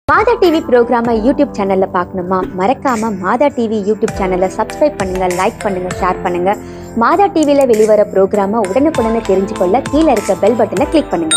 மாதா டிவி ப்ரோக்ராமை யூடியூப் சேனல்ல பார்க்கணுமா மறக்காம மாதா டிவி யூடியூப் சேனலை சப்ஸ்கிரைப் பண்ணுங்க லைக் பண்ணுங்க ஷேர் பண்ணுங்க மாதா டிவில வெளிவர ப்ரோக்ராமை உடனுக்குடனே தெரிஞ்சுக்கொள்ள கீழே இருக்க பெல் பட்டனை கிளிக் பண்ணுங்க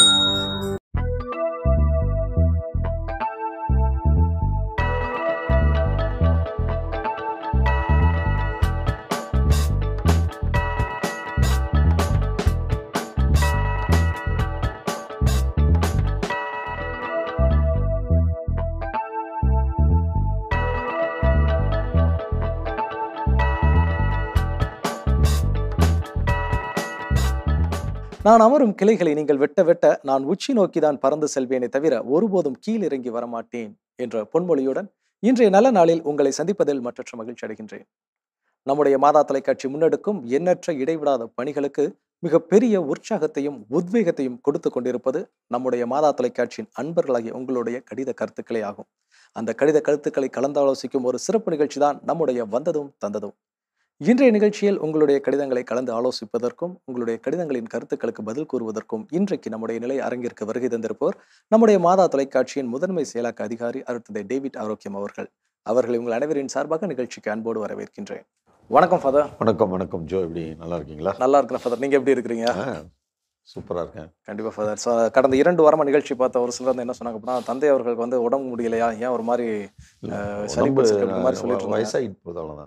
நான் அமரும் கிளைகளை நீங்கள் வெட்ட வெட்ட நான் உச்சி நோக்கிதான் பறந்து செல்வேனே தவிர ஒருபோதும் கீழ் இறங்கி வரமாட்டேன் என்ற பொன்மொழியுடன் இன்றைய நல்ல நாளில் உங்களை சந்திப்பதில் மற்றற்ற மகிழ்ச்சி அடைகின்றேன் நம்முடைய மாதா தொலைக்காட்சி முன்னெடுக்கும் எண்ணற்ற இடைவிடாத பணிகளுக்கு மிகப்பெரிய உற்சாகத்தையும் உத்வேகத்தையும் கொடுத்து கொண்டிருப்பது நம்முடைய மாதா தொலைக்காட்சியின் அன்பர்களாகிய உங்களுடைய கடித கருத்துக்களே ஆகும் அந்த கடித கருத்துக்களை கலந்தாலோசிக்கும் ஒரு சிறப்பு நிகழ்ச்சி தான் நம்முடைய வந்ததும் தந்ததும் இன்றைய நிகழ்ச்சியில் உங்களுடைய கடிதங்களை கலந்து ஆலோசிப்பதற்கும் உங்களுடைய கடிதங்களின் கருத்துக்களுக்கு பதில் கூறுவதற்கும் இன்றைக்கு நம்முடைய நிலை அரங்கிற்கு வருகை தந்திருப்பவர் நம்முடைய மாதா தொலைக்காட்சியின் முதன்மை செயலாக்க அதிகாரி அருத்ததை டேவிட் ஆரோக்கியம் அவர்கள் அவர்களை உங்கள் அனைவரின் சார்பாக நிகழ்ச்சிக்கு அன்போடு வரவேற்கின்றேன் வணக்கம் ஃபாதர் வணக்கம் வணக்கம் ஜோ எப்படி நல்லா இருக்கீங்களா நல்லா இருக்கிறேன் ஃபாதர் நீங்க எப்படி இருக்கிறீங்க சூப்பராக இருக்கேன் கண்டிப்பா ஃபாதர் ஸோ கடந்த இரண்டு வாரமா நிகழ்ச்சி பார்த்த ஒரு சிலர் வந்து என்ன சொன்னாங்க அப்படின்னா தந்தை அவர்களுக்கு வந்து உடம்பு முடியலையா ஏன் ஒரு மாதிரி அஹ், சளி உடம்பு பிடிச்சிருக்கு அப்படி மாதிரி சொல்லிட்டு இருந்தாங்க. வயசாகிட்டு போகுது அவ்வளோதான்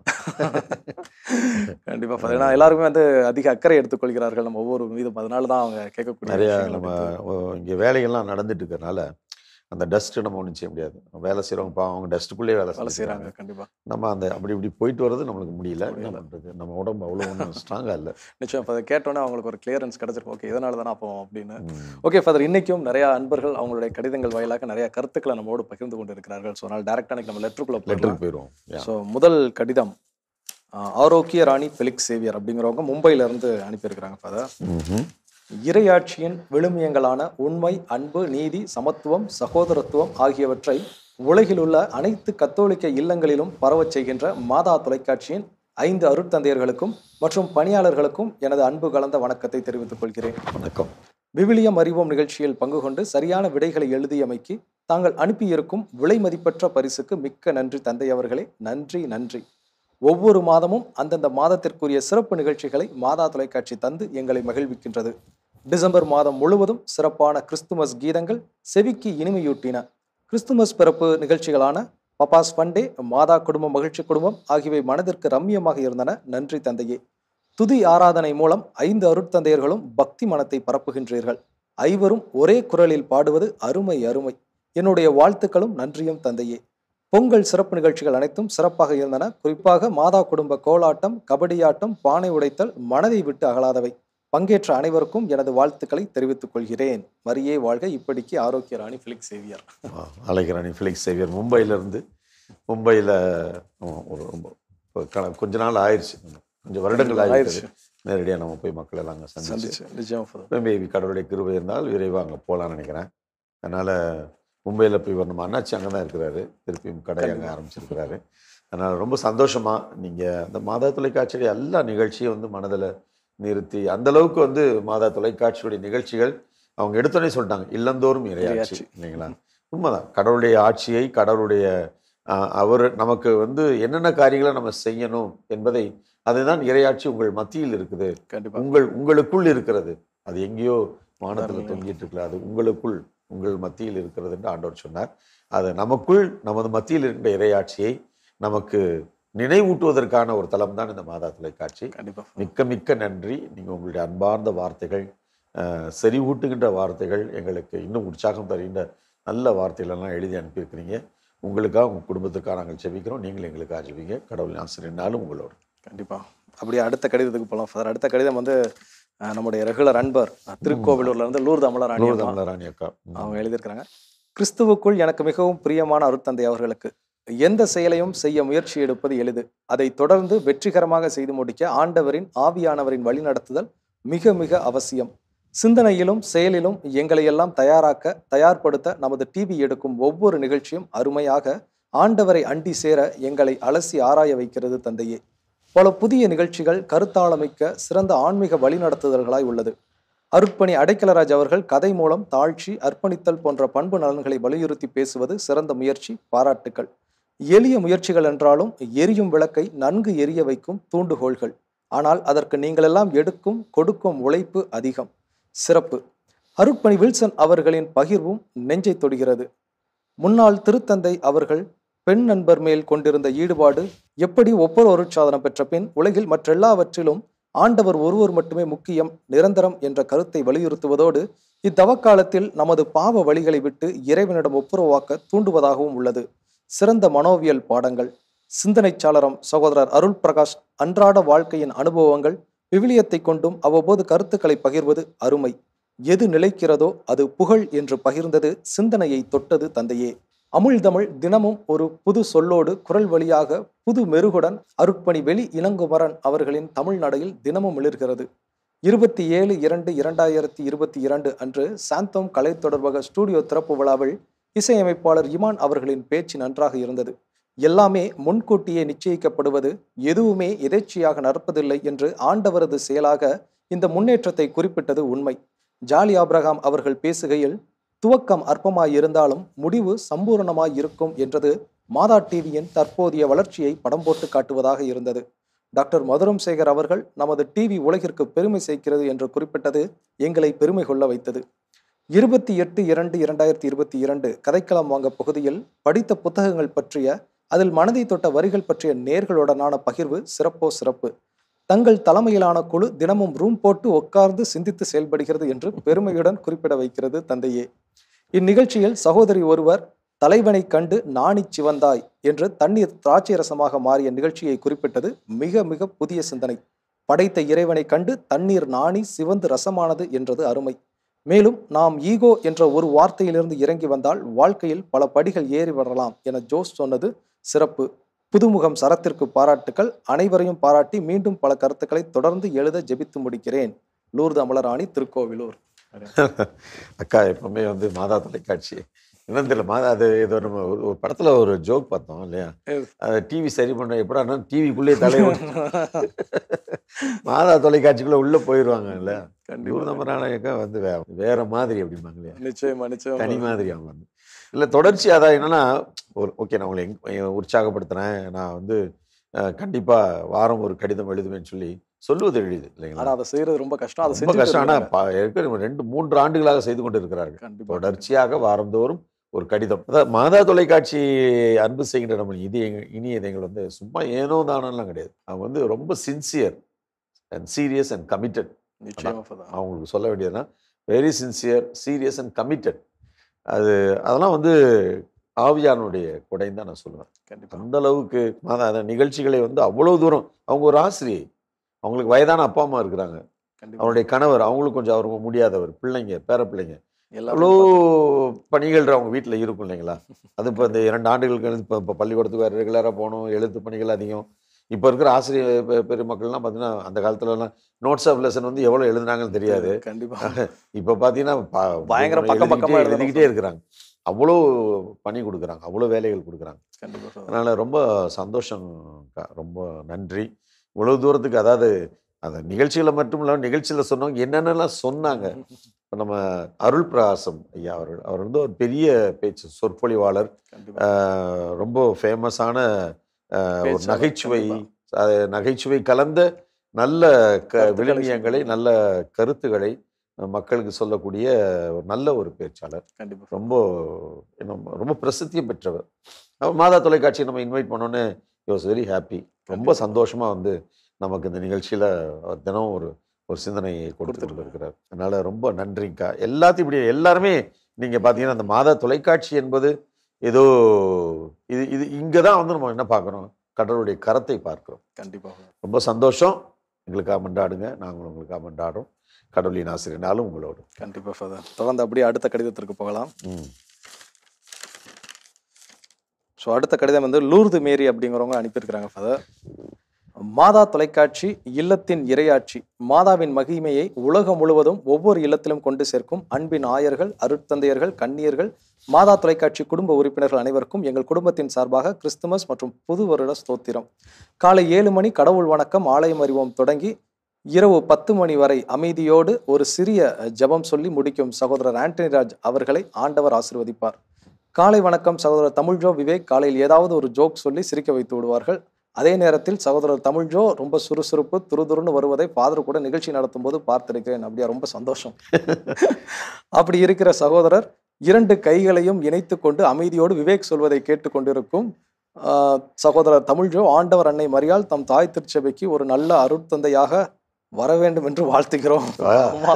கண்டிப்பா ஃபாதர் ஏன்னா எல்லாருமே வந்து அதிக அக்கறை எடுத்துக்கொள்கிறார்கள் நம்ம ஒவ்வொரு மீதும் அதனால தான் அவங்க கேட்கக்கூடிய நிறையா விஷயங்கள் நம்ம அப்படி இங்கே வேலைகள்லாம் நடந்துட்டு இருக்கறனால அந்த டஸ்ட்டு நம்ம ஒன்றும் செய்ய முடியாது வேலை செய்கிறவங்க பாவம் அவங்க டஸ்ட்டுக்குள்ளேயே வேலை வேலை செய்றாங்க செய்கிறாங்க கண்டிப்பா நம்ம அந்த அப்படி இப்படி போயிட்டு வர்றது நம்மளுக்கு முடியல என்ன முடியல. பண்ணுறது நம்ம உடம்பு அவ்வளோ ஒன்றும் ஸ்ட்ராங்காக இல்லை நிச்சயம் ஃபாதர் கேட்டோன்னே அவங்களுக்கு ஒரு கிளியரன்ஸ் கிடைச்சிருக்கும் ஓகே இதனால தானே அப்போ அப்படின்னு ஓகே ஃபாதர் இன்னைக்கும் நிறைய அன்பர்கள் அவங்களுடைய கடிதங்கள் வாயிலாக நிறைய கருத்துக்களை நம்மோடு பகிர்ந்து கொண்டு இருக்கிறார்கள் ஸோ அதனால் டேரக்டாக நம்ம லெட்டருக்குள்ள போயிடலாம் லெட்டருக்கு போயிடுவோம் ஸோ முதல் கடிதம் ஆஹ், ஆரோக்கிய ராணி பெலிக்ஸ் சேவியர் அப்படிங்கிறவங்க மும்பையில இருந்து அனுப்பியிருக்கிறாங்க ஃபாதர் இறையாட்சியின் விழுமியங்களான உண்மை அன்பு நீதி சமத்துவம் சகோதரத்துவம் ஆகியவற்றை உலகில் உள்ள அனைத்து கத்தோலிக்க இல்லங்களிலும் பரவச் செய்கின்ற மாதா தொலைக்காட்சியின் ஐந்து அருட்தந்தையர்களுக்கும் மற்றும் பணியாளர்களுக்கும் எனது அன்பு கலந்த வணக்கத்தை தெரிவித்துக் கொள்கிறேன் வணக்கம் விவிலியம் அறிவோம் நிகழ்ச்சியில் பங்கு கொண்டு சரியான விடைகளை எழுதியமைக்கு தாங்கள் அனுப்பியிருக்கும் விலை மதிப்பற்ற பரிசுக்கு மிக்க நன்றி தந்தை அவர்களே நன்றி நன்றி ஒவ்வொரு மாதமும் அந்தந்த மாதத்திற்குரிய சிறப்பு நிகழ்ச்சிகளை மாதா தொலைக்காட்சி தந்து எங்களை மகிழ்விக்கின்றது டிசம்பர் மாதம் முழுவதும் சிறப்பான கிறிஸ்துமஸ் கீதங்கள் செவிக்கு இனிமையூட்டின கிறிஸ்துமஸ் பிறப்பு நிகழ்ச்சிகளான பப்பாஸ் ஃபண்டே மாதா குடும்பம் மகிழ்ச்சி குடும்பம் ஆகியவை மனதிற்கு ரம்மியமாக இருந்தன நன்றி தந்தையே துதி ஆராதனை மூலம் ஐந்து அருட்தந்தையர்களும் பக்தி மனத்தை பரப்புகின்றீர்கள் ஐவரும் ஒரே குரலில் பாடுவது அருமை அருமை என்னுடைய வாழ்த்துக்களும் நன்றியும் தந்தையே பொங்கல் சிறப்பு நிகழ்ச்சிகள் அனைத்தும் சிறப்பாக இருந்தன குறிப்பாக மாதா குடும்ப கோலாட்டம் கபடியாட்டம் பானை உடைத்தல் மனதை விட்டு அகலாதவை பங்கேற்ற அனைவருக்கும் எனது வாழ்த்துக்களை தெரிவித்துக் கொள்கிறேன் மரியே வாழ்க இப்படிக்கு ஆரோக்கிய ராணி பிலிக்ஸ் சேவியர் அலைகிறானி ஃபிலிக்ஸ் சேவியர் மும்பையிலேருந்து மும்பையில் ஒரு ரொம்ப இப்போ க- கொஞ்ச நாள் ஆயிடுச்சு கொஞ்சம் வருடங்கள் ஆயிடுச்சு ஆயிடுச்சு. நேரடியாக நம்ம போய் மக்கள் எல்லாம் அங்கே சந்திச்சு சந்திச்சு நிஜம் ஃபாதர். மேபி கடவுளுடைய கிருபை இருந்தால் விரைவாக அங்கே போகலான்னு நினைக்கிறேன் அதனால் மும்பையில் போய் வரணும் அண்ணாச்சி அங்கே தான் இருக்கிறாரு திருப்பியும் கடை அங்கே ஆரம்பிச்சிருக்கிறாரு அதனால் ரொம்ப சந்தோஷமாக நீங்கள் அந்த மாதா தொலைக்காட்சியுடைய எல்லா நிகழ்ச்சியும் வந்து மனதில் நிறுத்தி அந்த அளவுக்கு வந்து மாதா தொலைக்காட்சியுடைய நிகழ்ச்சிகள் அவங்க எடுத்தோடனே சொல்லிட்டாங்க இல்லந்தோறும் இறையாட்சி இறையாட்சி. இல்லைங்களா உண்மைதான் கடவுளுடைய ஆட்சியை கடவுளுடைய ஆஹ், அவர் நமக்கு வந்து என்னென்ன காரியங்களை நம்ம செய்யணும் என்பதை அதுதான் இறையாட்சி உங்கள் மத்தியில் இருக்குது கண்டிப்பா உங்கள் உங்களுக்குள் இருக்கிறது அது எங்கேயோ வானத்தில் அருமை. தொங்கிட்டு இருக்கல அது உங்களுக்குள் உங்கள் மத்தியில் இருக்கிறது என்று ஆண்டவர் சொன்னார் அது நமக்குள் நமது மத்தியில் இருக்கின்ற இறையாட்சியை நமக்கு நினைவூட்டுவதற்கான ஒரு தளம் தான் இந்த மாதா தொலைக்காட்சி கண்டிப்பா மிக்க மிக்க நன்றி நீங்கள் உங்களுடைய அன்பார்ந்த வார்த்தைகள் அஹ், செறிவூட்டுகின்ற வார்த்தைகள் எங்களுக்கு இன்னும் உற்சாகம் தருகின்ற நல்ல வார்த்தைகளெல்லாம் எழுதி அனுப்பியிருக்கிறீங்க உங்களுக்காக உங்கள் குடும்பத்துக்காக நாங்கள் ஜெபிக்கிறோம் நீங்கள் எங்களுக்காக ஜெபிங்க கடவுள் ஆசிரியர் நாளும் உங்களோடு கண்டிப்பா அப்படியே அடுத்த கடிதத்துக்கு போகலாம் ஃபாதர் அடுத்த கடிதம் வந்து அஹ், நம்முடைய ரெகுலர் அன்பர் அஹ், திருக்கோவிலூர்ல இருந்து லூர்து அமலராணி நூறு அம்மா. தமிழராணி அக்கா ம். அவங்க எழுதியிருக்கிறாங்க கிறிஸ்துவுக்குள் எனக்கு மிகவும் பிரியமான அருட்தந்தை அவர்களுக்கு எந்த செயலையும் செய்ய முயற்சி எடுப்பது எளிது அதை தொடர்ந்து வெற்றிகரமாக செய்து முடிக்க ஆண்டவரின் ஆவியானவரின் வழிநடத்துதல் மிக மிக அவசியம் சிந்தனையிலும் செயலிலும் எங்களையெல்லாம் தயாராக்க தயார்படுத்த நமது டிவி எடுக்கும் ஒவ்வொரு நிகழ்ச்சியும் அருமையாக ஆண்டவரை அண்டி சேர எங்களை அலசி ஆராய வைக்கிறது தந்தையே பல புதிய நிகழ்ச்சிகள் கருத்தாளமிக்க சிறந்த ஆன்மீக வழிநடத்துதல்களாய் உள்ளது அருட்பணி அடைக்கலராஜ் அவர்கள் கதை மூலம் தாழ்ச்சி அர்ப்பணித்தல் போன்ற பண்பு நலன்களை வலியுறுத்தி பேசுவது சிறந்த முயற்சி பாராட்டுக்கள் எளிய முயற்சிகள் என்றாலும் எரியும் விளக்கை நன்கு எரிய வைக்கும் தூண்டுகோள்கள் ஆனால் அதற்கு நீங்களெல்லாம் எடுக்கும் கொடுக்கும் உழைப்பு அதிகம் சிறப்பு அருட்பணி வில்சன் அவர்களின் பகிர்வும் நெஞ்சை தொடுகிறது முன்னாள் திருத்தந்தை அவர்கள் பெண் நண்பர் மேல் கொண்டிருந்த ஈடுபாடு எப்படி ஒவ்வொரு அருட்சாதனம் பெற்ற பின் உலகில் மற்றெல்லாவற்றிலும் ஆண்டவர் ஒருவர் மட்டுமே முக்கியம் நிரந்தரம் என்ற கருத்தை வலியுறுத்துவதோடு இத்தவக்காலத்தில் நமது பாவ வழிகளை விட்டு இறைவனிடம் ஒப்புரவாக்க தூண்டுவதாகவும் உள்ளது சிறந்த மனோவியல் பாடங்கள் சிந்தனைச் சாளரம் சகோதரர் அருள் பிரகாஷ் அன்றாட வாழ்க்கையின் அனுபவங்கள் விவிலியத்தை கொண்டும் அவ்வப்போது கருத்துக்களை பகிர்வது அருமை எது நிலைக்கிறதோ அது புகழ் என்று பகிர்ந்தது சிந்தனையை தொட்டது தந்தையே அமுழ்தமிழ் தினமும் ஒரு புது சொல்லோடு குரல் வழியாக புது மெருகுடன் அருட்பணி வெளி இளங்குமரன் அவர்களின் தமிழ் நடையில் தினமும் மிளிர்கிறது இருபத்தி ஏழு இரண்டு இரண்டாயிரத்தி இருபத்தி இரண்டு அன்று சாந்தோம் கலை தொடர்பக ஸ்டூடியோ திறப்பு விழாவில் இசையமைப்பாளர் இமான் அவர்களின் பேச்சு நன்றாக இருந்தது எல்லாமே முன்கூட்டியே நிச்சயிக்கப்படுவது எதுவுமே எதேச்சையாக நடப்பதில்லை என்று ஆண்டவரது செயலாக இந்த முன்னேற்றத்தை குறிப்பிட்டது உண்மை ஜாலி ஆப்ரஹாம் அவர்கள் பேசுகையில் துவக்கம் அற்பமாயிருந்தாலும் முடிவு சம்பூரணமாய் இருக்கும் என்றது மாதா டிவியின் தற்போதைய வளர்ச்சியை படம் போட்டு காட்டுவதாக இருந்தது டாக்டர் மதுரம் சேகர் அவர்கள் நமது டிவி உலகிற்கு பெருமை சேர்க்கிறது என்று குறிப்பிட்டது எங்களை பெருமை கொள்ள வைத்தது இருபத்தி எட்டு இரண்டு இரண்டாயிரத்தி இருபத்தி இரண்டு கதைக்களம் வாங்க பகுதியில் படித்த புத்தகங்கள் பற்றிய அதில் மனதை தொட்ட வரிகள் பற்றிய நேர்களுடனான பகிர்வு சிறப்போ சிறப்பு தங்கள் தலைமையிலான குழு தினமும் ரூம் போட்டு உட்கார்ந்து சிந்தித்து செயல்படுகிறது என்று பெருமையுடன் குறிப்பிட வைக்கிறது தந்தையே இந்நிகழ்ச்சியில் சகோதரி ஒருவர் தலைவனை கண்டு நாணி சிவந்தாய் என்று தண்ணீர் திராட்சை ரசமாக மாறிய நிகழ்ச்சியை குறிப்பிட்டது மிக மிக புதிய சிந்தனை படைத்த இறைவனை கண்டு தண்ணீர் நாணி சிவந்து ரசமானது என்றது அருமை மேலும் நாம் ஈகோ என்ற ஒரு வார்த்தையிலிருந்து இறங்கி வந்தால் வாழ்க்கையில் பல படிகள் ஏறி வரலாம் என ஜோஸ் சொன்னது சிறப்பு புதுமுகம் சரத்திற்கு பாராட்டுக்கள் அனைவரையும் பாராட்டி மீண்டும் பல கருத்துக்களை தொடர்ந்து எழுத ஜெபித்து முடிக்கிறேன் லூர்து அமலராணி திருக்கோவிலூர் அக்கா எப்பவுமே வந்து மாதா தொலைக்காட்சி என்னன்னு தெரியல மாதா அது இது நம்ம ஒரு ஒரு படத்துல ஒரு ஜோக் பார்த்தோம் இல்லையா எது? அது டிவி சரி பண்ண எப்படா டிவிக்குள்ளேயே தலையை மாதா தொலைக்காட்சிக்குள்ள உள்ள போயிடுவாங்க இல்ல கண்டிப்பா நம்பரான வந்து வே- வேற மாதிரி அப்படிம்பாங்க இல்லையா நிச்சயமா நிச்சயமா தனி மாதிரி அவங்க வந்து இல்லை தொடர்ச்சி அதான் என்னன்னா ஒரு ஓகே நான் உங்களை எங்க- உற்சாகப்படுத்துறேன் நான் வந்து அஹ், கண்டிப்பா வாரம் ஒரு கடிதம் எழுதுவேன்னு சொல்லி சொல்லுவது எளிது ஆனா இல்லைங்களா அதை செய்யறது ரொம்ப கஷ்டம் அதை ரொம்ப செஞ்சு கஷ்டம் ஆனா ப- ஏற்கனவே ரெண்டு மூன்று ஆண்டுகளாக செய்து கொண்டு இருக்கிறார்கள் கண்டிப்பா தொடர்ச்சியாக வாரந்தோறும் ஒரு கடிதம் அதாவது மாதா தொலைக்காட்சி அன்பு செய்கின்ற நம்ம இது இனிய இதயங்கள் வந்து சும்மா ஏனோ தானோலாம் கிடையாது அவங்க வந்து ரொம்ப sincere and serious and committed நிச்சயமா ஃபதா. அவங்களுக்கு சொல்ல வேண்டியதுன்னா very sincere serious and committed அது அதெல்லாம் வந்து ஆவியானுடைய கொடைன்னு தான் நான் சொல்லுவேன் கண்டிப்பா அந்த அளவுக்கு மாதா அந்த நிகழ்ச்சிகளை வந்து அவ்வளோ தூரம் அவங்க ஒரு ஆசிரியை அவங்களுக்கு வயதான அப்பா அம்மா இருக்கிறாங்க கண்டிப்பா அவருடைய கணவர் அவங்களுக்கு கொஞ்சம் அவர் முடியாதவர் பிள்ளைங்க பேர பிள்ளைங்க எல்லாரும் அவ்வளோ பணிகள் அவங்க வீட்டில் இருக்கும் இல்லைங்களா அது இப்போ இந்த இரண்டு ஆண்டுகளுக்கு எழுந்து இப்போ இப்போ பள்ளிக்கூடத்துக்கு வேறு ரெகுலராக போகணும் எழுத்து பணிகள் அதிகம் இப்போ இருக்கிற ஆசிரியர் பெ- பெருமக்கள்லாம் பார்த்தீங்கன்னா அந்த காலத்துலலாம் நோட்ஸ் ஆஃப் லெசன் வந்து எவ்வளோ எழுதுனாங்கன்னு தெரியாது கண்டிப்பா இப்போ பார்த்தீங்கன்னா ப- பயங்கர பக்கம் பக்கமா எழுதிக்கிட்டே எழுதணும். எழுதிக்கிட்டே இருக்கிறாங்க அவ்வளோ பணி கொடுக்குறாங்க அவ்வளோ வேலைகள் கொடுக்குறாங்க கண்டிப்பா ஃபதா. அதனால ரொம்ப சந்தோஷம் அக்கா. ரொம்ப நன்றி இவ்வளவு தூரத்துக்கு அதாவது அந்த நிகழ்ச்சிகளை மட்டும் இல்லாமல் நிகழ்ச்சியில் சொன்னவங்க என்னென்னலாம் சொன்னாங்க இப்போ நம்ம அருள் பிரகாசம் ஐயா அவர்கள் அவர் வந்து ஒரு பெரிய பேச்சு சொற்பொழிவாளர் கண்டிப்பா ஆஹ் ரொம்ப ஃபேமஸான ஒரு பேச்சாளர், நகைச்சுவை கண்டிப்பா. அது நகைச்சுவை கலந்த நல்ல க கருத்துக்களை விழுமியங்களை சொல்லுவாங்க. நல்ல கருத்துக்களை மக்களுக்கு சொல்லக்கூடிய ஒரு நல்ல ஒரு பேச்சாளர் கண்டிப்பா ரொம்ப நம்ம ரொம்ப பிரசித்தியும் பெற்றவர் அவர் மாதா தொலைக்காட்சியை நம்ம இன்வைட் பண்ணோன்னே வாஸ் வெரி ஹாப்பி ரொம்ப கண்டிப்பா. சந்தோஷமா வந்து நமக்கு இந்த நிகழ்ச்சியில அவர் தினம் ஒரு ஒரு சிந்தனையை கொடுத்து கொடுத்துட்டு கொண்டு இருக்கிறார் அதனால ரொம்ப நன்றிங்கக்கா எல்லாத்தையும் இப்படி எல்லாருமே நீங்க பார்த்தீங்கன்னா அந்த மாதா தொலைக்காட்சி என்பது ஏதோ இது இது இங்கே தான் வந்து நம்ம என்ன பார்க்குறோம் கடவுளுடைய கரத்தை பார்க்கிறோம் கண்டிப்பா ஃபதா. ரொம்ப சந்தோஷம் எங்களுக்காக மன்றாடுங்க நாங்களும் உங்களுக்காக மன்றாடுறோம் கடவுளின் ஆசிரியனாலும் உங்களோடு கண்டிப்பா ஃபதா. தொடர்ந்து அப்படியே அடுத்த கடிதத்திற்கு போகலாம் ம் ஸோ அடுத்த கடிதம் வந்து லூர்து மேரி அப்படிங்கிறவங்க அனுப்பியிருக்கிறாங்க ஃபாதர் மாதா தொலைக்காட்சி இல்லத்தின் இரையாட்சி மாதாவின் மகிமையை உலகம் முழுவதும் ஒவ்வொரு இல்லத்திலும் கொண்டு சேர்க்கும் அன்பின் ஆயர்கள் அருட்தந்தையர்கள் கன்னியர்கள் மாதா தொலைக்காட்சி குடும்ப உறுப்பினர்கள் அனைவருக்கும் எங்கள் குடும்பத்தின் சார்பாக கிறிஸ்துமஸ் மற்றும் புது வருட ஸ்தோத்திரம் காலை ஏழு மணி கடவுள் வணக்கம் ஆலயம் அறிவோம் தொடங்கி இரவு பத்து மணி வரை அமைதியோடு ஒரு சிறிய ஜெபம் சொல்லி முடிக்கும் சகோதரர் ஆண்டனி ராஜ் அவர்களை ஆண்டவர் ஆசிர்வதிப்பார் காலை வணக்கம் சகோதரர் தமிழ்ஜோ விவேக் காலையில் ஏதாவது ஒரு ஜோக் சொல்லி சிரிக்க வைத்து விடுவார்கள் அதே நேரத்தில் சகோதரர் தமிழ்ஜோ ரொம்ப சுறுசுறுப்பு துருதுருன்னு வருவதை ஃபாதர் கூட நிகழ்ச்சி நடத்தும் போது பார்த்திருக்கிறேன் அப்படியா ரொம்ப சந்தோஷம் அப்படி இருக்கிற சகோதரர் இரண்டு கைகளையும் இணைத்து கொண்டு அமைதியோடு விவேக் சொல்வதை கேட்டுக்கொண்டிருக்கும் ஆஹ், சகோதரர் தமிழ்ஜோ ஆண்டவர் அன்னை மரியாள் தம் தாய் திருச்சபைக்கு ஒரு நல்ல அருட்தந்தையாக வர வேண்டும் என்று வாழ்த்துகிறோம் ஆ. ஆமா.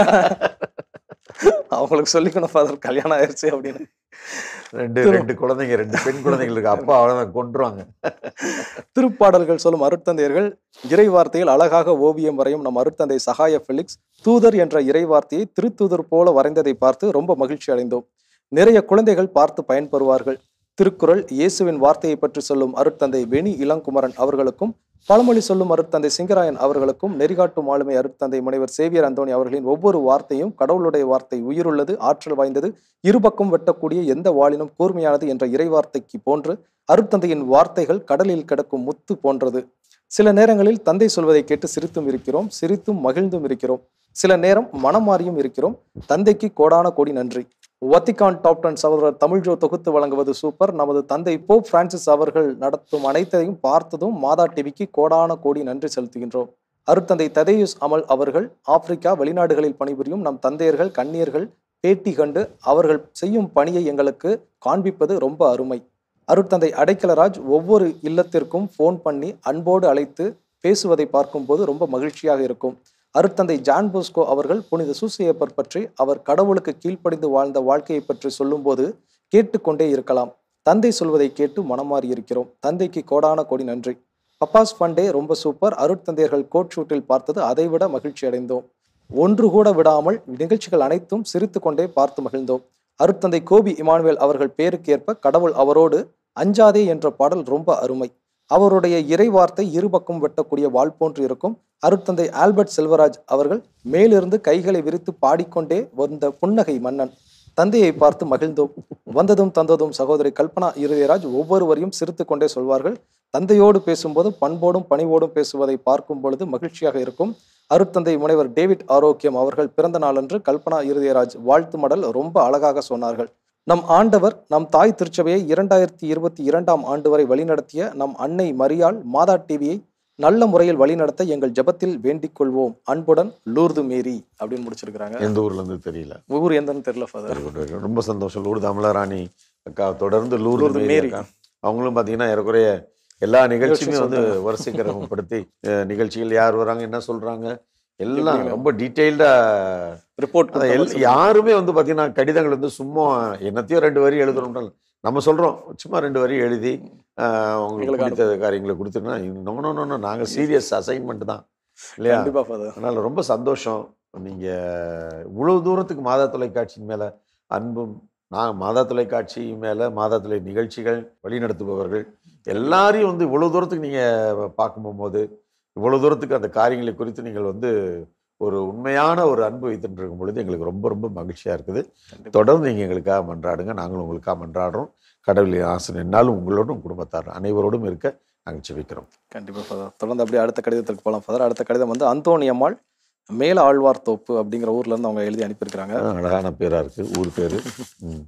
அவங்களுக்கு சொல்லிக்கணும் ஃபாதர் கல்யாணம் ஆயிருச்சு அப்படின்னு ரெண்டு ரெண்டு குழந்தைங்க ரெண்டு பெண் குழந்தைங்களுக்கு அப்பா அவ்வளோதான் கொன்றுவாங்க திருப்பாடல்கள் சொல்லும் அருட்தந்தையர்கள் இறை வார்த்தையில் அழகாக ஓவியம் வரையும் நம் அருட்தந்தை சகாய ஃபெலிக்ஸ் தூதர் என்ற இறை வார்த்தையை திருத்தூதர் போல வரைந்ததை பார்த்து ரொம்ப மகிழ்ச்சி அடைந்தோம் நிறைய குழந்தைகள் பார்த்து பயன்பெறுவார்கள் திருக்குறள் இயேசுவின் வார்த்தையை பற்றி சொல்லும் அருட்தந்தை வெணி இளங்குமரன் அவர்களுக்கும் பழமொழி சொல்லும் அருட்தந்தை சிங்கராயன் அவர்களுக்கும் நெறிகாட்டும் ஆளுமை அருட்தந்தை முனைவர் சேவியர் அந்தோணி அவர்களின் ஒவ்வொரு வார்த்தையும் கடவுளுடைய வார்த்தை உயிருள்ளது ஆற்றல் வாய்ந்தது இருபக்கம் வெட்டக்கூடிய எந்த வாளினும் கூர்மையானது என்ற இறைவார்த்தைக்கு போன்று அருட்தந்தையின் வார்த்தைகள் கடலில் கிடக்கும் முத்து போன்றது சில நேரங்களில் தந்தை சொல்வதை கேட்டு சிரித்தும் இருக்கிறோம் சிரித்தும் மகிழ்ந்தும் இருக்கிறோம் சில நேரம் மனம் மாறியும் இருக்கிறோம் தந்தைக்கு கோடான கோடி நன்றி வத்திகான் டாப் டென் சகோதரர் தமிழ்ஜோ தொகுத்து வழங்குவது சூப்பர் நமது தந்தை போப் பிரான்சிஸ் அவர்கள் நடத்தும் அனைத்தையும் பார்த்ததும் மாதா டிவிக்கு கோடான கோடி நன்றி செலுத்துகின்றோம் அருட்தந்தை ததேயுஸ் அமல் அவர்கள் ஆப்பிரிக்கா வெளிநாடுகளில் பணிபுரியும் நம் தந்தையர்கள் கண்ணியர்கள் பேட்டி கண்டு அவர்கள் செய்யும் பணியை எங்களுக்கு காண்பிப்பது ரொம்ப அருமை அருட்தந்தை அடைக்கலராஜ் ஒவ்வொரு இல்லத்திற்கும் ஃபோன் பண்ணி அன்போடு அழைத்து பேசுவதை பார்க்கும்போது ரொம்ப மகிழ்ச்சியாக இருக்கும் அருட்தந்தை ஜான் போஸ்கோ அவர்கள் புனித சூசையப்பர் பற்றி அவர் கடவுளுக்கு கீழ்ப்படிந்து வாழ்ந்த வாழ்க்கையை பற்றி சொல்லும்போது கேட்டுக்கொண்டே இருக்கலாம் தந்தை சொல்வதை கேட்டு மனமாறி இருக்கிறோம் தந்தைக்கு கோடான கோடி நன்றி பப்பாஸ் ஃபண்டே ரொம்ப சூப்பர் அருட்தந்தையர்கள் கோட் ஷூட்டில் பார்த்தது அதைவிட மகிழ்ச்சி அடைந்தோம் ஒன்று கூட விடாமல் நிகழ்ச்சிகள் அனைத்தும் சிரித்து கொண்டே பார்த்து மகிழ்ந்தோம் அருட்தந்தை கோபி இமானுவேல் அவர்கள் பேருக்கேற்ப கடவுள் அவரோடு அஞ்சாதே என்ற பாடல் ரொம்ப அருமை அவருடைய இறை வார்த்தை இருபக்கம் வெட்டக்கூடிய வாள் போன்று இருக்கும் அருட்தந்தை ஆல்பர்ட் செல்வராஜ் அவர்கள் மேலிருந்து கைகளை விரித்து பாடிக்கொண்டே வந்த புன்னகை மன்னன் தந்தையை பார்த்து மகிழ்ந்தோம் வந்ததும் தந்ததும் சகோதரி கல்பனா இருதயராஜ் ஒவ்வொருவரையும் சிரித்து கொண்டே சொல்வார்கள் தந்தையோடு பேசும்போது பண்போடும் பணிவோடும் பேசுவதை பார்க்கும் பொழுது மகிழ்ச்சியாக இருக்கும் அருட்தந்தை முனைவர் டேவிட் ஆரோக்கியம் அவர்கள் பிறந்த நாளன்று கல்பனா இருதயராஜ் வாழ்த்து மடல் ரொம்ப அழகாக சொன்னார்கள் நம் ஆண்டவர் நம் தாய் திருச்சபையை இரண்டாயிரத்தி இருபத்தி இரண்டாம் ஆண்டு வரை வழிநடத்திய நம் அன்னை மரியாள் மாதா டிவியை நல்ல முறையில் வழிநடத்த எங்கள் ஜெபத்தில் வேண்டிக் கொள்வோம் அன்புடன் லூர்து மேரி அப்படின்னு முடிச்சிருக்கிறாங்க எந்த ஊர்ல இருந்து தெரியல ஊர் எந்தன்னு தெரியல father Very good, very good. ரொம்ப சந்தோஷம் லூர்து அமலராணி அக்கா தொடர்ந்து லூர்து லூர்து மேரி மேரி. அக்கா அவங்களும் பார்த்தீங்கன்னா ஏறக்குறைய எல்லா நிகழ்ச்சியுமே வந்து வரிசைக்கிரமப்படுத்தி அஹ், நிகழ்ச்சிகள் யார் வராங்க என்ன சொல்றாங்க எல்லாம் எப்படிங்க? ரொம்ப டீட்டெயில்டா ரிப்போர்ட் அதான் எல் யாருமே வந்து பார்த்தீங்கன்னா கடிதங்கள் வந்து சும்மா என்னத்தையோ ரெண்டு வரி எழுதணும் நம்ம சொல்றோம் சும்மா ரெண்டு வரி எழுதி ஆஹ், உங்களுக்கு எங்களுக்கு பிடித்த காரியங்களை கொடுத்துருன்னா நோ நோ நோ நாங்கள் சீரியஸ் அசைன்மெண்ட் தான் இல்லையா கண்டிப்பா ஃபாதர் அதனால ரொம்ப சந்தோஷம் நீங்க இவ்வளவு தூரத்துக்கு மாதா தொலைக்காட்சியின் மேல அன்பும் நான் மாதா தொலைக்காட்சி மேல மாதா தொலை நிகழ்ச்சிகள் வழிநடத்துபவர்கள் எல்லாரையும் வந்து இவ்வளவு தூரத்துக்கு நீங்க பார்க்கும் போகும்போது இவ்வளவு தூரத்துக்கு அந்த காரியங்களை குறித்து நீங்கள் வந்து ஒரு உண்மையான ஒரு அன்பு வைத்துட்டு இருக்கும் பொழுது எங்களுக்கு ரொம்ப ரொம்ப மகிழ்ச்சியா இருக்குது தொடர்ந்து நீங்க எங்களுக்காக மன்றாடுங்க நாங்களும் உங்களுக்காக மன்றாடுறோம் கடவுளின் ஆசை என்னாலும் உங்களோடும் குடும்பத்தார் அனைவரோடும் இருக்க நாங்கள் செபிக்கிறோம் கண்டிப்பா ஃபாதர் தொடர்ந்து அப்படியே அடுத்த கடிதத்திற்கு போகலாம் ஃபாதர் அடுத்த கடிதம் வந்து அந்தோணி அம்மாள் மேல ஆழ்வார் தோப்பு அப்படிங்கிற ஊர்ல இருந்து அவங்க எழுதி அனுப்பியிருக்கிறாங்க அஹ் அழகான பேரா இருக்கு ஊர் பேரு ம்.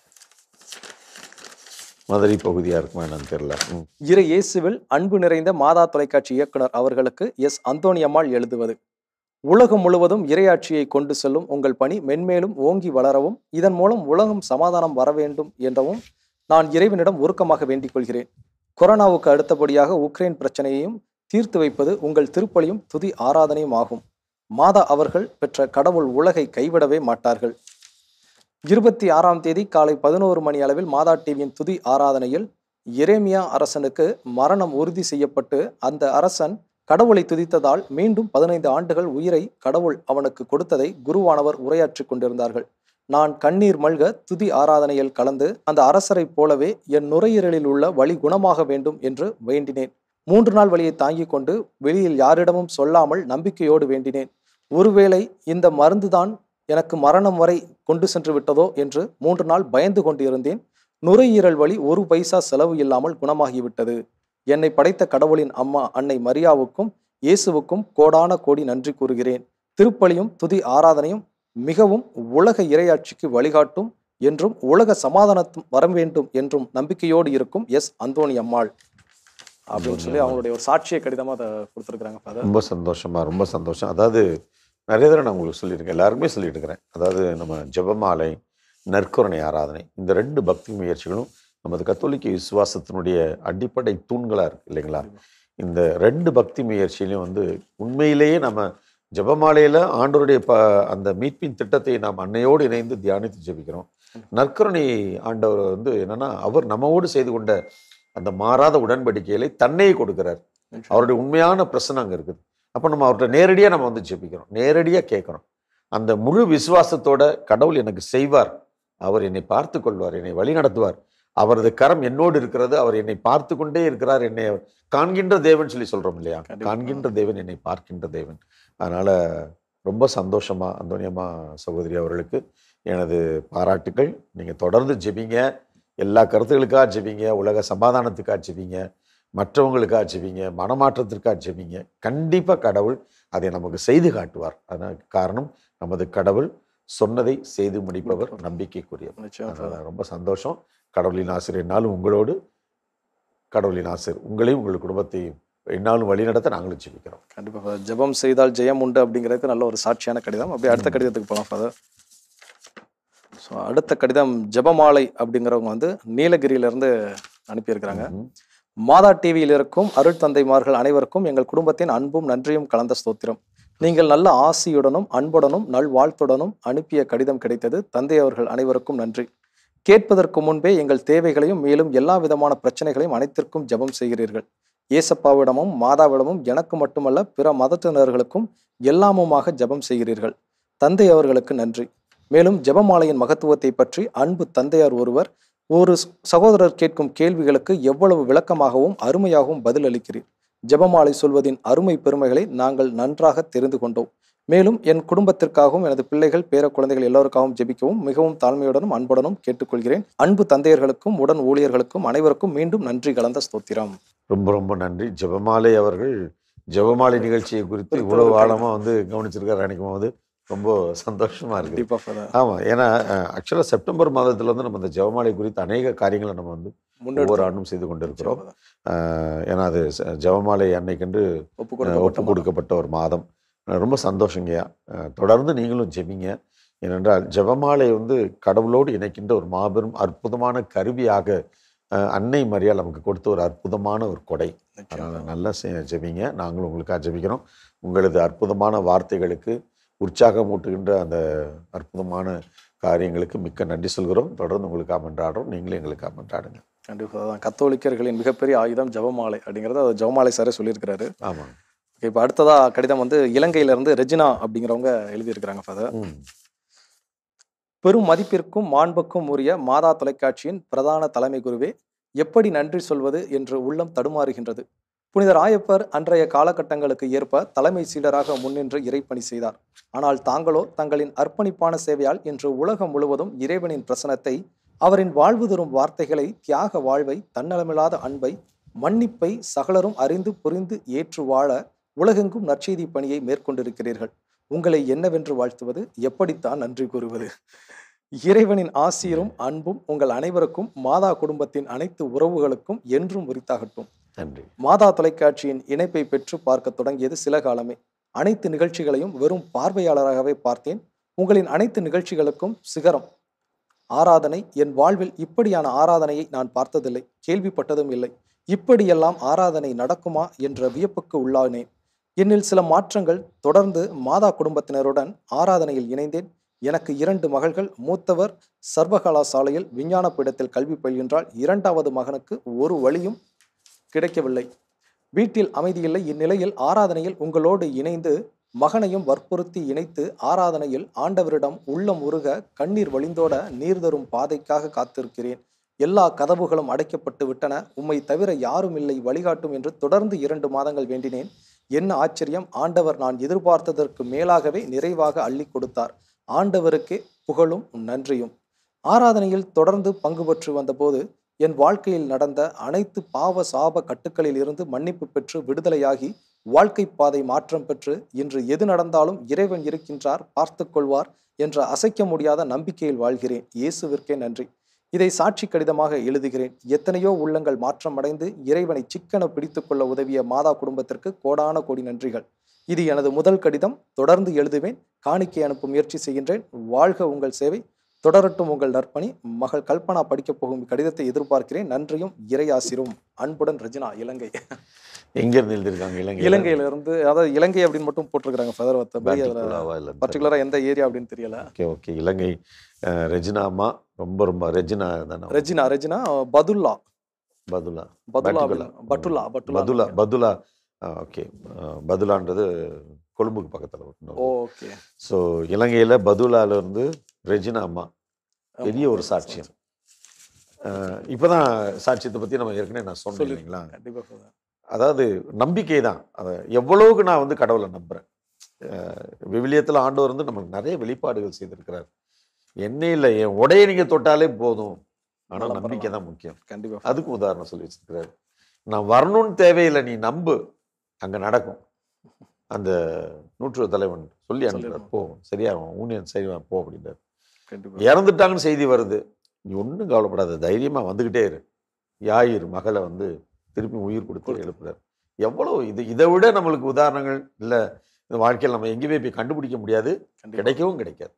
மதுரை பகுதியா இருக்குமா என்னன்னு தெரியல ம். இறை இயேசுவில் அன்பு நிறைந்த மாதா தொலைக்காட்சி இயக்குனர் அவர்களுக்கு எஸ் அந்தோணி அம்மாள் எழுதுவது உலகம் முழுவதும் இறையாட்சியை கொண்டு செல்லும் உங்கள் பணி மென்மேலும் ஓங்கி வளரவும் இதன் மூலம் உலகம் சமாதானம் வர வேண்டும் என்றவும் நான் இறைவனிடம் உருக்கமாக வேண்டிக் கொள்கிறேன் கொரோனாவுக்கு அடுத்தபடியாக உக்ரைன் பிரச்சனையையும் தீர்த்து வைப்பது உங்கள் திருப்பலியும் துதி ஆராதனையும் ஆகும் மாதா அவர்கள் பெற்ற கடவுள் உலகை கைவிடவே மாட்டார்கள் இருபத்தி ஆறாம் தேதி காலை பதினோரு மணி அளவில் மாதா டிவியின் துதி ஆராதனையில் எரேமியா அரசனுக்கு மரணம் உறுதி செய்யப்பட்டு அந்த அரசன் கடவுளை துதித்ததால் மீண்டும் பதினைந்து ஆண்டுகள் உயிரை கடவுள் அவனுக்கு கொடுத்ததை குருவானவர் உரையாற்றிக் கொண்டிருந்தார்கள் நான் கண்ணீர் மல்க துதி ஆராதனையில் கலந்து அந்த அரசரைப் போலவே என் நுரையீரலில் உள்ள வலி குணமாக வேண்டும் என்று வேண்டினேன் மூன்று நாள் வழியை தாங்கிக் கொண்டு வெளியில் யாரிடமும் சொல்லாமல் நம்பிக்கையோடு வேண்டினேன் ஒருவேளை இந்த மருந்துதான் எனக்கு மரணம் வரை கொண்டு சென்று விட்டதோ என்று மூன்று நாள் பயந்து கொண்டிருந்தேன் நுரையீரல் வலி ஒரு பைசா செலவு இல்லாமல் குணமாகிவிட்டது என்னை படைத்த கடவுளின் அம்மா அன்னை மரியாவுக்கும் இயேசுவுக்கும் கோடான கோடி நன்றி கூறுகிறேன் திருப்பலியும் துதி ஆராதனையும் மிகவும் உலக இறையாட்சிக்கு வழிகாட்டும் என்றும் உலக சமாதானத்தும் வர வேண்டும் என்றும் நம்பிக்கையோடு இருக்கும் எஸ் அந்தோணி அம்மாள் அப்படின்னு சொல்லி அவங்களுடைய ஒரு சாட்சிய கடிதமா அதை கொடுத்துருக்காங்க ஃபாதர் ரொம்ப சந்தோஷமா ரொம்ப சந்தோஷம் அதாவது நிறைய தடவை நான் உங்களுக்கு சொல்லியிருக்கேன் எல்லாருமே சொல்லிட்டு இருக்கிறேன் அதாவது நம்ம ஜெபமாலை நற்கருணை ஆராதனை இந்த ரெண்டு பக்தி முயற்சிகளும் நமது கத்தோலிக்க விசுவாசத்தினுடைய அடிப்படை தூண்களா இருக்கு இல்லைங்களா இந்த ரெண்டு பக்தி முயற்சியிலையும் வந்து உண்மையிலேயே நம்ம ஜெபமாலையில ஆண்டவருடைய ப அந்த மீட்பின் திட்டத்தை நாம் அன்னையோடு இணைந்து தியானித்து ஜெபிக்கிறோம் நற்கருணை ஆண்டவர் வந்து என்னன்னா அவர் நம்மோடு செய்து கொண்ட அந்த மாறாத உடன்படிக்கைகளை தன்னையே கொடுக்கிறார் அவருடைய உண்மையான பிரச்சனை அங்கே இருக்குது அப்போ நம்ம அவர்கிட்ட நேரடியாக நம்ம வந்து ஜெபிக்கிறோம் நேரடியாக கேட்குறோம் அந்த முழு விசுவாசத்தோட கடவுள் எனக்கு செய்வார் அவர் என்னை பார்த்து கொள்வார் என்னை வழி நடத்துவார் அவரது கரம் என்னோடு இருக்கிறது அவர் என்னை பார்த்து கொண்டே இருக்கிறார் என்னை காண்கின்ற தேவன் சொல்லி சொல்றோம் இல்லையா கண்டிப்பா. காண்கின்ற தேவன் என்னை பார்க்கின்ற தேவன் அதனால ரொம்ப சந்தோஷமா அந்தோனியம்மா சகோதரி அவர்களுக்கு எனது பாராட்டுக்கள் நீங்க தொடர்ந்து ஜெபிங்க எல்லா கருத்துகளுக்காக ஜெபிங்க உலக சமாதானத்துக்காக ஜெபிங்க மற்றவங்களுக்காக ஜெபிங்க மனமாற்றத்திற்காக ஜெபிங்க கண்டிப்பா கடவுள் அதை நமக்கு செய்து காட்டுவார் அதனால் காரணம் நமது கடவுள் சொன்னதை செய்து முடிப்பவர் நம்பிக்கைக்குரியவர் நிச்சயம் அதனால ஃபாதர் ரொம்ப சந்தோஷம் கடவுளின் ஆசிரியர் என்னாலும் உங்களோடு கடவுளின் ஆசிரியர் உங்களையும் உங்கள் குடும்பத்தையும் என்னாலும் வழிநடத்த நாங்களும் ஜெபிக்கிறோம் கண்டிப்பா ஃபாதர் ஜெபம் செய்தால் ஜெயம் உண்டு அப்படிங்கிறதுக்கு நல்ல ஒரு சாட்சியான கடிதம் அப்படியே அடுத்த கடிதத்துக்கு போகலாம் ஃபாதர் ஸோ அடுத்த கடிதம் ஜெபமாலை அப்படிங்கிறவங்க வந்து நீலகிரியிலிருந்து அனுப்பியிருக்கிறாங்க ம்ஹும். மாதா டிவியில் இருக்கும் அருள் தந்தைமார்கள் அனைவருக்கும் எங்கள் குடும்பத்தின் அன்பும் நன்றியும் கலந்த ஸ்தோத்திரம் நீங்கள் நல்ல ஆசியுடனும் அன்புடனும் நல்வாழ்த்துடனும் அனுப்பிய கடிதம் கிடைத்தது தந்தை அவர்கள் அனைவருக்கும் நன்றி கேட்பதற்கு முன்பே எங்கள் தேவைகளையும் மேலும் எல்லா விதமான பிரச்சனைகளையும் அனைத்திற்கும் ஜெபம் செய்கிறீர்கள் ஏசப்பாவிடமும் மாதாவிடமும் எனக்கு மட்டுமல்ல பிற மதத்தினர்களுக்கும் எல்லாமுமாக ஜெபம் செய்கிறீர்கள் தந்தை அவர்களுக்கு நன்றி மேலும் ஜெபமாலையின் மகத்துவத்தை பற்றி அன்பு தந்தையார் ஒருவர் ஒரு ஸ்- சகோதரர் கேட்கும் கேள்விகளுக்கு எவ்வளவு விளக்கமாகவும் அருமையாகவும் பதில் அளிக்கிறீர் ஜெபமாலை சொல்வதின் அருமை பெருமைகளை நாங்கள் நன்றாக தெரிந்து கொண்டோம் மேலும் என் குடும்பத்திற்காகவும் எனது பிள்ளைகள் பேர குழந்தைகள் எல்லோருக்காகவும் ஜெபிக்கவும் மிகவும் தாழ்மையுடனும் அன்புடனும் கேட்டுக்கொள்கிறேன் அன்பு தந்தையர்களுக்கும் உடன் ஊழியர்களுக்கும் அனைவருக்கும் மீண்டும் நன்றி கலந்த ஸ்தோத்திரம் ரொம்ப ரொம்ப நன்றி ஜெபமாலை அவர்கள் ஜெபமாலை நிகழ்ச்சியை குறித்து இவ்வளவு ஆழமா வந்து கவனிச்சிருக்காரு நினைக்கும் போது ரொம்ப சந்தோஷமா இருக்கு கண்டிப்பா father. ஆமா ஏன்னா ஆக்சுவலா செப்டம்பர் மாதத்துல வந்து நம்ம இந்த ஜெபமாலை குறித்து அநேக காரியங்களை நம்ம வந்து முன்னெடுத்து ஒவ்வொரு ஆண்டும் செய்து கொண்டிருக்கிறோம் father. ஆஹ் ஏன்னா அது ச- ஜெபமாலை அன்னைக்கென்று ஒப்பு அஹ், கொடுக்கப்பட்ட ஒப்பு கொடுக்கப்பட்ட ஒரு மாதம் அஹ், ரொம்ப சந்தோஷங்கய்யா அஹ், தொடர்ந்து நீங்களும் ஜெபிங்க ஏனென்றால் ஜெபமாலை வந்து கடவுளோடு இணைக்கின்ற ஒரு மாபெரும் அற்புதமான கருவியாக அஹ், அன்னை மரியாள் நமக்கு கொடுத்த ஒரு அற்புதமான ஒரு கொடை நிச்சயம். அதனால் நல்லா செ- ஜெபிங்க நாங்களும் உங்களுக்காக ஜெபிக்கிறோம் உங்களது அற்புதமான வார்த்தைகளுக்கு உற்சாகமூட்டுகின்ற அந்த அற்புதமான காரியங்களுக்கு மிக்க நன்றி சொல்கிறோம் தொடர்ந்து உங்களுக்காக மன்றாடுறோம் நீங்களும் எங்களுக்காக மன்றாடுங்க கண்டிப்பா தான் கத்தோலிக்கர்களின் மிகப்பெரிய ஆயுதம் ஜெபமாலை அப்படிங்கறத அது ஜெபமாலை சாரே சொல்லியிருக்கிறாரு ஆமாம் இப்போ அடுத்ததா கடிதம் வந்து இலங்கையில இருந்து ரெஜினா அப்படிங்கிறவங்க எழுதியிருக்கிறாங்க ஃபாதர் ம் பெரும் மதிப்பிற்கும் மாண்புக்கும் உரிய மாதா தொலைக்காட்சியின் பிரதான தலைமை குருவே எப்படி நன்றி சொல்வது என்று உள்ளம் தடுமாறுகின்றது புனிதர் ஆயப்பர் அன்றைய காலகட்டங்களுக்கு ஏற்ப தலைமை சீடராக முன்னின்று இறைப்பணி செய்தார் ஆனால் தாங்களோ தங்களின் அர்ப்பணிப்பான சேவையால் இன்று உலகம் முழுவதும் இறைவனின் பிரசனத்தை அவரின் வாழ்வு தரும் வார்த்தைகளை தியாக வாழ்வை தன்னலமில்லாத அன்பை மன்னிப்பை சகலரும் அறிந்து புரிந்து ஏற்று வாழ உலகெங்கும் நற்செய்தி பணியை மேற்கொண்டிருக்கிறீர்கள் உங்களை என்னவென்று வாழ்த்துவது எப்படித்தான் நன்றி கூறுவது இறைவனின் ஆசிரும் அன்பும் உங்கள் அனைவருக்கும் மாதா குடும்பத்தின் அனைத்து உறவுகளுக்கும் என்றும் உரித்தாகட்டும் நன்றி மாதா தொலைக்காட்சியின் இணைப்பை பெற்று பார்க்க தொடங்கியது சில காலமே அனைத்து நிகழ்ச்சிகளையும் வெறும் பார்வையாளராகவே பார்த்தேன் உங்களின் அனைத்து நிகழ்ச்சிகளுக்கும் சிகரம் ஆராதனை என் வாழ்வில் இப்படியான ஆராதனையை நான் பார்த்ததில்லை கேள்விப்பட்டதும் இல்லை இப்படியெல்லாம் ஆராதனை நடக்குமா என்ற வியப்புக்கு உள்ளானேன் என்னில் சில மாற்றங்கள் தொடர்ந்து மாதா குடும்பத்தினருடன் ஆராதனையில் இணைந்தேன் எனக்கு இரண்டு மகள்கள் மூத்தவர் சர்வகலாசாலையில் விஞ்ஞான பீடத்தில் கல்வி பயில்கின்றால் இரண்டாவது மகனுக்கு ஒரு வழியும் கிடைக்கவில்லை வீட்டில் அமைதியில்லை இந்நிலையில் ஆராதனையில் உங்களோடு இணைந்து மகனையும் வற்புறுத்தி இணைத்து ஆராதனையில் ஆண்டவரிடம் உள்ளம் உருக கண்ணீர் வழிந்தோட நீர் தரும் பாதைக்காக காத்திருக்கிறேன் எல்லா கதவுகளும் அடைக்கப்பட்டு விட்டன உம்மை தவிர யாரும் இல்லை வழிகாட்டும் என்று தொடர்ந்து இரண்டு மாதங்கள் வேண்டினேன் என்ன ஆச்சரியம் ஆண்டவர் நான் எதிர்பார்த்ததற்கு மேலாகவே நிறைவாக அள்ளி கொடுத்தார் ஆண்டவருக்கே புகழும் நன்றியும் ஆராதனையில் தொடர்ந்து பங்கு பெற்று வந்தபோது என் வாழ்க்கையில் நடந்த அனைத்து பாவ சாப கட்டுக்களில் இருந்து மன்னிப்பு பெற்று விடுதலையாகி வாழ்க்கை பாதை மாற்றம் பெற்று இன்று எது நடந்தாலும் இறைவன் இருக்கின்றார் பார்த்துக் கொள்வார் என்ற அசைக்க முடியாத நம்பிக்கையில் வாழ்கிறேன் இயேசுவிற்கே நன்றி இதை சாட்சி கடிதமாக எழுதுகிறேன் எத்தனையோ உள்ளங்கள் மாற்றமடைந்து இறைவனை சிக்கன பிடித்துக் கொள்ள உதவிய மாதா குடும்பத்திற்கு கோடான கோடி நன்றிகள் இது எனது முதல் கடிதம் தொடர்ந்து எழுதுவேன் காணிக்கை அனுப்ப முயற்சி செய்கின்றேன் வாழ்க உங்கள் சேவை தொடரட்டும் உங்கள் நற்பணி மகள் கல்பனா படிக்கப் போகும் கடிதத்தை எதிர்பார்க்கிறேன் நன்றியும் இறையாசிரும் அன்புடன் ரஜினா இலங்கை எங்க இருந்து எழுதியிருக்காங்க இலங்கை இலங்கையில இருந்து அதாவது இலங்கை அப்படின்னு மட்டும் போட்டிருக்காங்க ஃபெதர் மத்தபடி அதுல பர்டிகுலரா எந்த ஏரியா அப்படின்னு தெரியல ஓகே ஓகே இலங்கை அஹ், ரெஜினா அம்மா ரொம்ப ரொம்ப ரெஜினா தானே ரெஜினா ரெஜினா பதுல்லா பதுலா பதுலா பட்டுலா. அப்படின்னு- பட்டுலா பட்டுலா பதுலா பதுலா ஓகே பதுலான்றது கொழும்புக்கு பக்கத்தில் ஓகே ஸோ இலங்கையில் பதுலால இருந்து ரெஜினா அம்மா பெரிய ஒரு சாட்சியம் அஹ், இப்பதான் சாட்சியத்தை பற்றி நம்ம ஏற்கனவே நான் சொன்னேன் சொல்லி- இல்லைங்களா கண்டிப்பா father. அதாவது நம்பிக்கை தான் அதை எவ்வளவுக்கு நான் வந்து கடவுளை நம்புறேன் விவிலியத்தில் ஆண்டவர் வந்து நமக்கு நிறைய வெளிப்பாடுகள் செய்திருக்கிறார் என்ன இல்லை என் உடைய நீங்க தொட்டாலே போதும் ஆனால் நல்லா நம்பிக்கை தான் முக்கியம் கண்டிப்பா அதுக்கு உதாரணம் சொல்லி வச்சிருக்கிறாரு நான் வரணும்னு தேவையில்லை நீ நம்பு அங்க நடக்கும் அந்த நூற்று தலைவன் சொல்லி அனுப்புறார் போ சரியா ஊனியன் செய்வான் போ அப்படின்றார் கண்டிப்பா இறந்துட்டாங்கன்னு செய்தி வருது நீ ஒன்றும் கவலைப்படாத தைரியமா வந்துகிட்டே இரு யாயிர் மகளை வந்து திருப்பி உயிர் கொடுத்து எழுப்புறார் எவ்வளோ இது இதை விட நம்மளுக்கு உதாரணங்கள் இல்லை இந்த வாழ்க்கையில் நம்ம எங்கேயுமே போய் கண்டுபிடிக்க முடியாது கண்டிப்பா கிடைக்கவும் கிடைக்காது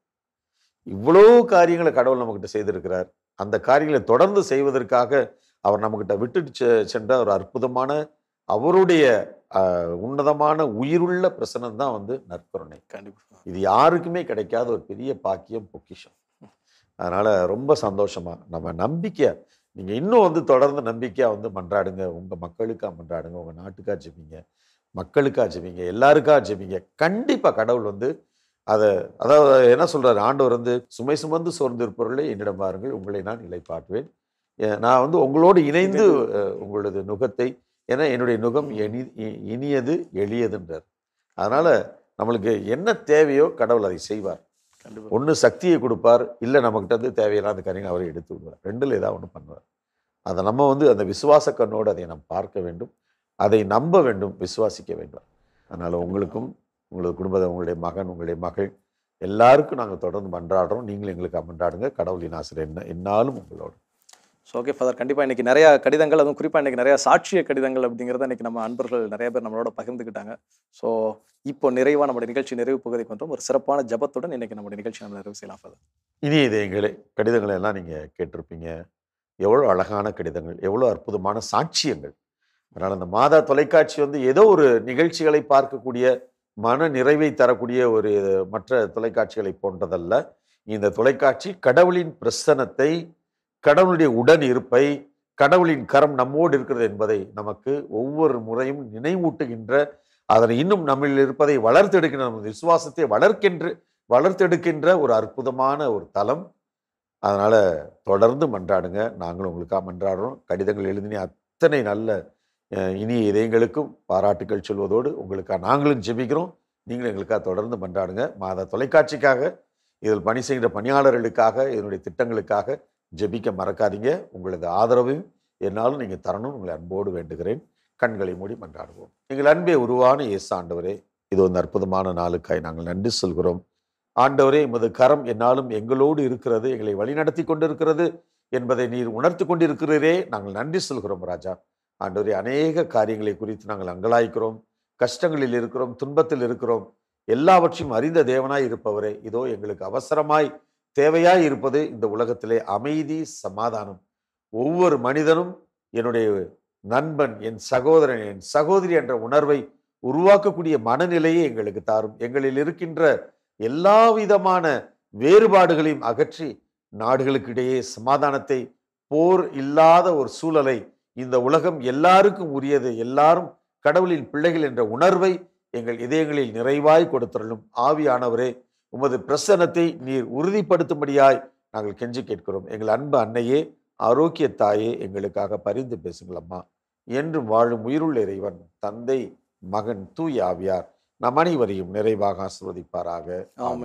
இவ்வளோ காரியங்களை கடவுள் நம்மக்கிட்ட செய்திருக்கிறார் அந்த காரியங்களை தொடர்ந்து செய்வதற்காக அவர் நம்மக்கிட்ட விட்டுட்டு செ- சென்ற ஒரு அற்புதமான அவருடைய ஆஹ், உன்னதமான உயிருள்ள பிரசனம் தான் வந்து நற்கருணை கண்டிப்பா இது யாருக்குமே கிடைக்காத ஒரு பெரிய பாக்கியம் பொக்கிஷம் அதனால ரொம்ப சந்தோஷமா நம்ம நம்பிக்கையா நீங்க இன்னும் வந்து தொடர்ந்து நம்பிக்கையா வந்து மன்றாடுங்க உங்க மக்களுக்கா மன்றாடுங்க உங்க நாட்டுக்கா ஜெபிங்க மக்களுக்கா ஜெபிங்க எல்லாருக்கா ஜெபிங்க கண்டிப்பா கடவுள் வந்து அதை அதாவது என்ன சொல்றாரு ஆண்டவர் வந்து சுமை சுமந்து சோர்ந்து இருப்பவர்களே என்னிடம் பாருங்கள் உங்களை நான் இலைப்பாட்டுவேன் ஏ- நான் வந்து உங்களோடு இணைந்து அஹ், உங்களது நுகத்தை ஏன்னா என்னுடைய நுகம் இனி இ- இனியது எளியதுன்றார் அதனால நம்மளுக்கு என்ன தேவையோ கடவுள் அதை செய்வார் கண்டிப்பா ஒன்று சக்தியை கொடுப்பார் இல்லை நம்மகிட்ட இருந்து தேவையில்லாத காரியங்களை அவரை எடுத்து விடுவார் ரெண்டில் ஏதாவது ஒன்று பண்ணுவார் அதை நம்ம வந்து அந்த விசுவாச கண்ணோடு அதை நாம் பார்க்க வேண்டும் அதை நம்ப வேண்டும் விசுவாசிக்க வேண்டும் அதனால் உங்களுக்கும் உங்களது குடும்பத்தை உங்களுடைய மகன் உங்களுடைய மகள் எல்லாருக்கும் நாங்கள் தொடர்ந்து மன்றாடுறோம் நீங்களும் எங்களுக்கு மன்றாடுங்க கடவுளின் ஆசிரியர் என்ன என்னாலும் உங்களோடு ஸோ ஓகே ஃபாதர் கண்டிப்பாக இன்னைக்கு நிறைய கடிதங்கள் அதுவும் குறிப்பாக இன்னைக்கு நிறைய சாட்சிய கடிதங்கள் அப்படிங்கிறத இன்னைக்கு நம்ம அன்பர்கள் நிறைய பேர் நம்மளோட பகிர்ந்துக்கிட்டாங்க ஸோ இப்போ நிறைவாக நம்முடைய நிகழ்ச்சி நிறைவு பகுதிக்கு வந்தோம் ஒரு சிறப்பான ஜபத்துடன் இன்னைக்கு நம்முடைய நிகழ்ச்சி நம்ம நிறைவு செய்யலாம் ஃபாதர் இனி இதயங்களே கடிதங்களை எல்லாம் நீங்கள் கேட்டிருப்பீங்க எவ்வளோ அழகான கடிதங்கள் எவ்வளோ அற்புதமான சாட்சியங்கள் அதனால் அந்த மாதா தொலைக்காட்சி வந்து ஏதோ ஒரு நிகழ்ச்சிகளை பார்க்கக்கூடிய மன நிறைவை தரக்கூடிய ஒரு மற்ற தொலைக்காட்சிகளை போன்றதல்ல இந்த தொலைக்காட்சி கடவுளின் பிரசனத்தை கடவுளுடைய உடன் இருப்பை கடவுளின் கரம் நம்மோடு இருக்கிறது என்பதை நமக்கு ஒவ்வொரு முறையும் நினைவூட்டுகின்ற அதனை இன்னும் நம்மில் இருப்பதை வளர்த்தெடுக்கின்ற நமது விசுவாசத்தை வளர்க்கின்ற வளர்த்தெடுக்கின்ற ஒரு அற்புதமான ஒரு தலம் அதனால தொடர்ந்து மன்றாடுங்க நாங்களும் உங்களுக்காக மன்றாடுறோம் கடிதங்கள் எழுதின அத்தனை நல்ல அஹ், இனிய இதயங்களுக்கும் பாராட்டுக்கள் சொல்வதோடு உங்களுக்காக நாங்களும் ஜெபிக்கிறோம் நீங்களும் எங்களுக்காக தொடர்ந்து மன்றாடுங்க மாத தொலைக்காட்சிக்காக இதில் பணி செய்கின்ற பணியாளர்களுக்காக இதனுடைய திட்டங்களுக்காக ஜெபிக்க மறக்காதீங்க உங்களது ஆதரவையும் என்னாலும் நீங்கள் தரணும் உங்களை அன்போடு வேண்டுகிறேன் கண்களை மூடி மன்றாடுவோம் எங்கள் அன்பே உருவான இயேசு ஆண்டவரே இது ஒரு அற்புதமான நாளுக்காய் நாங்கள் நன்றி சொல்கிறோம் ஆண்டவரே எமது கரம் என்னாலும் எங்களோடு இருக்கிறது எங்களை வழிநடத்தி கொண்டிருக்கிறது என்பதை நீர் உணர்த்தி கொண்டிருக்கிறீரே நாங்கள் நன்றி சொல்கிறோம் ராஜா ஆண்டவரே அநேக காரியங்களை குறித்து நாங்கள் அங்கலாய்க்கிறோம் கஷ்டங்களில் இருக்கிறோம் துன்பத்தில் இருக்கிறோம் எல்லாவற்றையும் அறிந்த தேவனாய் இருப்பவரே இதோ எங்களுக்கு அவசரமாய் தேவையாய் இருப்பது இந்த உலகத்திலே அமைதி சமாதானம் ஒவ்வொரு மனிதனும் என்னுடைய நண்பன் என் சகோதரன் என் சகோதரி என்ற உணர்வை உருவாக்கக்கூடிய மனநிலையை எங்களுக்கு தாரும் எங்களில் இருக்கின்ற எல்லா விதமான வேறுபாடுகளையும் அகற்றி நாடுகளுக்கிடையே சமாதானத்தை போர் இல்லாத ஒரு சூழலை இந்த உலகம் எல்லாருக்கும் உரியது எல்லாரும் கடவுளின் பிள்ளைகள் என்ற உணர்வை எங்கள் இதயங்களில் நிறைவாய் கொடுத்துள்ளும் ஆவியானவரே உமது பிரசன்னத்தை நீர் உறுதிப்படுத்தும்படியாய் நாங்கள் கெஞ்சி கேட்கிறோம் எங்கள் அன்பு அன்னையே ஆரோக்கிய தாயே எங்களுக்காக பரிந்து பேசுங்கள் அம்மா என்றும் வாழும் உயிருள்ள இறைவன் தந்தை மகன் தூய் ஆவியார் நம் அனைவரையும் நிறைவாக ஆசிர்வதிப்பாராக ஆமென்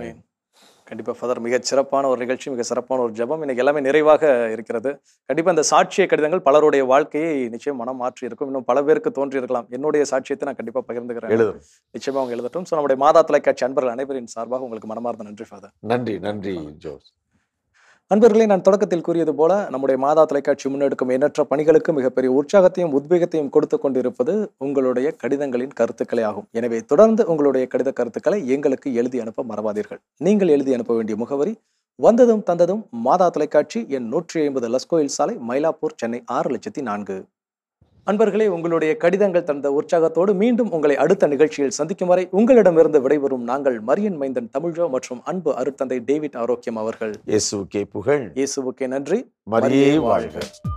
கண்டிப்பாக ஃபாதர் மிக சிறப்பான ஒரு நிகழ்ச்சி மிக சிறப்பான ஒரு ஜெபம் இன்னைக்கு எல்லாமே நிறைவாக இருக்கிறது கண்டிப்பாக இந்த சாட்சிய கடிதங்கள் பலருடைய வாழ்க்கையை நிச்சயம் மனம் மாற்றி இருக்கும் இன்னும் பல பேருக்கு தோன்றி இருக்கலாம் என்னுடைய சாட்சியத்தை நான் கண்டிப்பாக பகிர்ந்துக்கிறேன் எழுதும் நிச்சயமா அவங்க எழுதட்டும் ஸோ நம்முடைய மாதா தொலைக்காட்சி அன்பர்கள் அனைவரின் சார்பாக உங்களுக்கு மனமார்ந்த நன்றி ஃபாதர் நன்றி நன்றி ஜோஸ் அன்பர்களே நான் தொடக்கத்தில் கூறியது போல நம்முடைய மாதா தொலைக்காட்சி முன்னெடுக்கும் எண்ணற்ற பணிகளுக்கு மிகப்பெரிய உற்சாகத்தையும் உத்வேகத்தையும் கொடுத்து கொண்டிருப்பது உங்களுடைய கடிதங்களின் கருத்துக்களே ஆகும் எனவே தொடர்ந்து உங்களுடைய கடித கருத்துக்களை எங்களுக்கு எழுதி அனுப்ப மறவாதீர்கள் நீங்கள் எழுதி அனுப்ப வேண்டிய முகவரி வந்ததும் தந்ததும் மாதா தொலைக்காட்சி எண் நூற்றி ஐம்பது லஸ்கோயில் சாலை மயிலாப்பூர் சென்னை ஆறு லட்சத்தி நான்கு அன்பர்களே உங்களுடைய கடிதங்கள் தந்த உற்சாகத்தோடு மீண்டும் உங்களை அடுத்த நிகழ்ச்சியில் சந்திக்கும் வரை உங்களிடமிருந்து விடைபெறும் நாங்கள் மரியன் மைந்தன் தமிழோ மற்றும் அன்பு அருத்தந்தை டேவிட் ஆரோக்கியம் அவர்கள் இயேசுக்கே புகழ் இயேசுவுக்கே நன்றி மரியே வாழ்க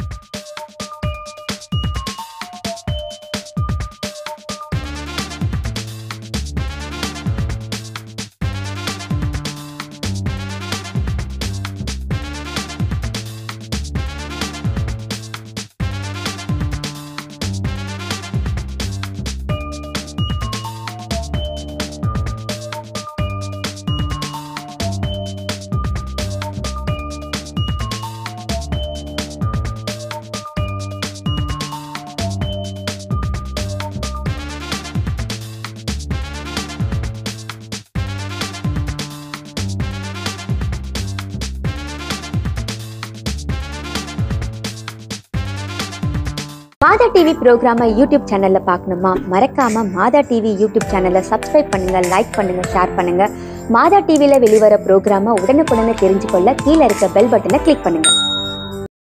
மாதா டிவி ப்ரோக்ராமை யூடியூப் சேனல்ல பார்க்கணுமா மறக்காம மாதா டிவி யூடியூப் சேனலை சப்ஸ்கிரைப் பண்ணுங்க லைக் பண்ணுங்க ஷேர் பண்ணுங்க மாதா டிவில வெளிவர ப்ரோக்ராமை உடனுக்குடனே தெரிஞ்சுக்கொள்ள கீழே இருக்க பெல் பட்டனை கிளிக் பண்ணுங்க